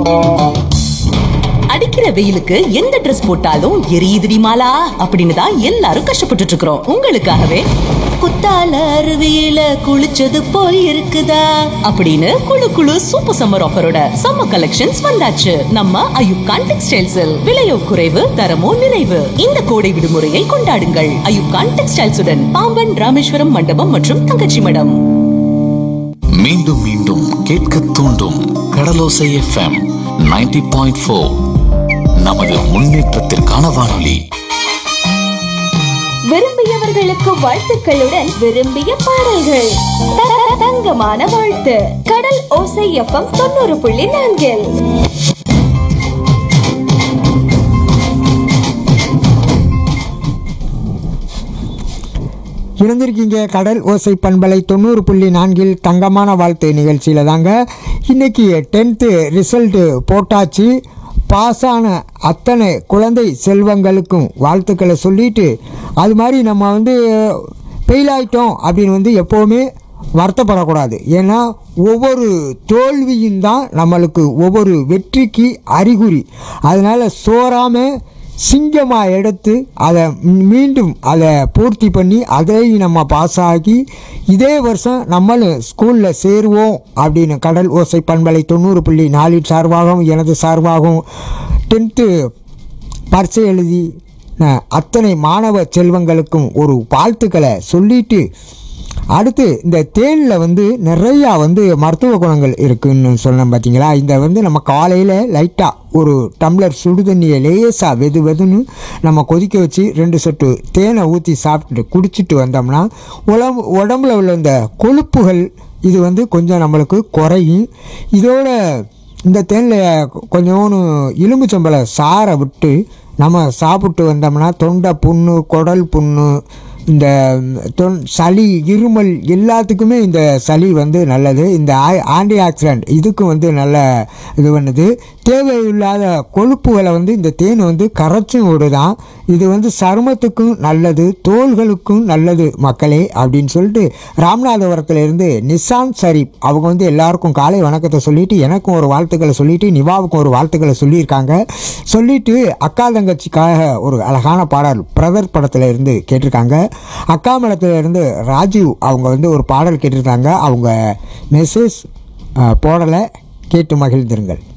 அடிக்கிற வெயிலுக்கு எந்த Dress போட்டாலும் எரியுதுடி மாலா அப்படின்னு தான் எல்லாரும் கஷ்டப்பட்டுட்டு இருக்கிறோம் உங்களுக்காகவே குத்தால அருவியில குளிச்சது போல் இருக்குதா அப்படின்னு குளு குளு சூப்பர் சம்மர் ஆஃபரோட சம்மர் கலெக்ஷன்ஸ் வந்தாச்சு நம்ம அயுப்கான் டெக்ஸ்டைல்ஸில் விலையோ குறைவு தரமோ நிறைவு இந்த கோடை விடுமுறையை கொண்டாடுங்கள் அயுப்கான் டெக்ஸ்டைல்ஸுடன் பாம்பன் ராமேஸ்வரம் மண்டபம் மற்றும் தங்கச்சி மடம் மீண்டும் மீண்டும் கேட்க தூண்டும் கடலோசை எஃப்எம் 90.4 பாயிண்ட் ஃபோர் நமது முன்னேற்றத்திற்கான வானொலி விரும்பியவர்களுக்கு வாழ்த்துக்களுடன் விரும்பிய பாடல்கள் த- த- தங்கமான வாழ்த்து கடல் ஓசை எஃப்எம் தொண்ணூறு புள்ளி நான்கில் இணைந்திருக்கீங்க கடல் ஓசை பண்பலை தொண்ணூறு புள்ளி நான்கில் தங்கமான வாழ்த்து நிகழ்ச்சியில் தாங்க இன்னைக்கு டென்த்து ரிசல்ட்டு போட்டாச்சு பாஸ் ஆன அத்தனை குழந்தை செல்வங்களுக்கும் வாழ்த்துக்களை சொல்லிட்டு அது மாதிரி நம்ம வந்து ஃபெயில் ஆயிட்டோம் அப்படின்னு வந்து எப்போவுமே வருத்தப்படக்கூடாது ஏன்னா ஒவ்வொரு தோல்வியும் தான் நம்மளுக்கு ஒவ்வொரு வெற்றிக்கு அறிகுறி அதனால் சோறாமல் சிங்கமாக எடுத்து அதை மீண்டும் அதை பூர்த்தி பண்ணி அதை நம்ம பாஸ் ஆகி இதே வருஷம் நம்மளும் ஸ்கூலில் சேருவோம் அப்படின்னு கடல் ஓசை பண்பலை தொண்ணூறு புள்ளி நாலின் சார்பாகவும் எனது சார்பாகவும் டென்த்து பரீட்சை எழுதி அஹ், அத்தனை மாணவ செல்வங்களுக்கும் ஒரு வாழ்த்துக்களை சொல்லிட்டு அடுத்து இந்த தேனில் வந்து நிறையா வந்து மருத்துவ குணங்கள் இருக்குன்னு சொன்னேன் பார்த்தீங்களா இந்த வந்து நம்ம காலையில் லைட்டாக ஒரு டம்ளர் சுடு தண்ணியை லேசாக வெது வெதுன்னு நம்ம கொதிக்க வச்சு ரெண்டு சொட்டு தேனை ஊற்றி சாப்பிட்டு குடிச்சிட்டு வந்தோம்னா உடம்பு உடம்புல உள்ள இந்த கொழுப்புகள் இது வந்து கொஞ்சம் நம்மளுக்கு குறையும் இதோட இந்த தேனில் கொஞ்சோன்னு எலும்புச்சம்பளை சாரை விட்டு நம்ம சாப்பிட்டு வந்தோம்னா தொண்டை புண்ணு குடல் புண்ணு இந்த தொன் சளி இருமல் எல்லாத்துக்குமே இந்த சளி வந்து நல்லது இந்த ஆன்டி ஆக்சிடென்ட் இதுக்கும் வந்து நல்ல இது பண்ணுது தேவையில்லாத கொழுப்புகளை வந்து இந்த தேன் வந்து கரைச்சும் விடுதான் இது வந்து சருமத்துக்கும் நல்லது தோள்களுக்கும் நல்லது மக்களே அப்படின்னு சொல்லிட்டு ராமநாதபுரத்துல இருந்து நிசான் ஷரீப் அவங்க வந்து எல்லாருக்கும் காலை வணக்கத்தை சொல்லிட்டு எனக்கும் ஒரு வாழ்த்துக்களை சொல்லிட்டு நிவாவுக்கும் ஒரு வாழ்த்துக்களை சொல்லியிருக்காங்க சொல்லிட்டு அக்கா தங்கச்சிக்காக ஒரு அழகான பாடல் பிரதர் படத்துல இருந்து கேட்டிருக்காங்க அக்கா மடத்துல இருந்து ராஜீவ் அவங்க வந்து ஒரு பாடல் கேட்டிருக்காங்க அவங்க மெசேஜ் போடலை கேட்டு மகிழ்ந்திருங்கள்